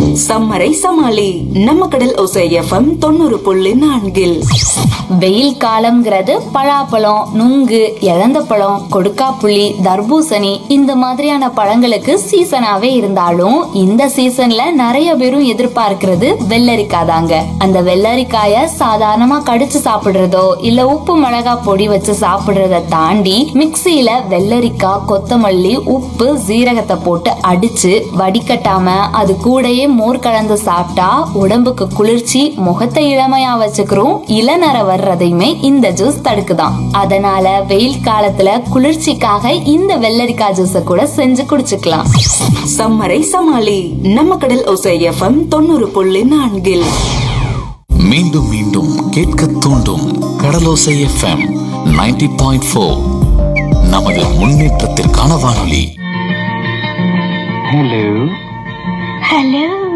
சம்மரை சமாளி நம்ம கடல் ஒசை எஃப்எம் தொண்ணூறு புள்ளி நான்கில் வெயில் காலம்ங்கிறது பலாப்பழம் நுங்கு இழந்த பழம் கொடுக்காப்புளி தர்பூசணி இந்த மாதிரியான பழங்களுக்கு சீசனாவே இருந்தாலும் இந்த சீசன்ல நிறைய பேரும் எதிர்பார்க்கிறது வெள்ளரிக்காய் தாங்க அந்த வெள்ளரிக்காய சாதாரணமா கடிச்சு சாப்பிடுறதோ இல்ல உப்பு மிளகா பொடி வச்சு சாப்பிடுறத தாண்டி மிக்சியில வெள்ளரிக்காய் கொத்தமல்லி உப்பு சீரகத்தை போட்டு அடிச்சு வடிகட்டாம அது கூடயே மோர் கலந்து சாப்பிட்டா உடம்புக்கு குளிர்ச்சி முகத்தை இளமையா வச்சுக்கிறோம் இளநர வர்றதையுமே இந்த ஜூஸ் தடுக்குதாம் அதனால வெயில் காலத்துல குளிர்ச்சிக்காக இந்த வெள்ளரிக்காய் ஜூஸ கூட செஞ்சு குடிச்சுக்கலாம் சம்மரை சமாளி நம்ம கடல் ஒசை எஃப்எம் தொண்ணூறு புள்ளி நான்கில் மீண்டும் மீண்டும் கேட்க தூண்டும் கடலோசை எஃப்எம் 90.4 பாயிண்ட் ஃபோர் நமது முன்னேற்றத்திற்கான வானொலி Hello. ஹலோ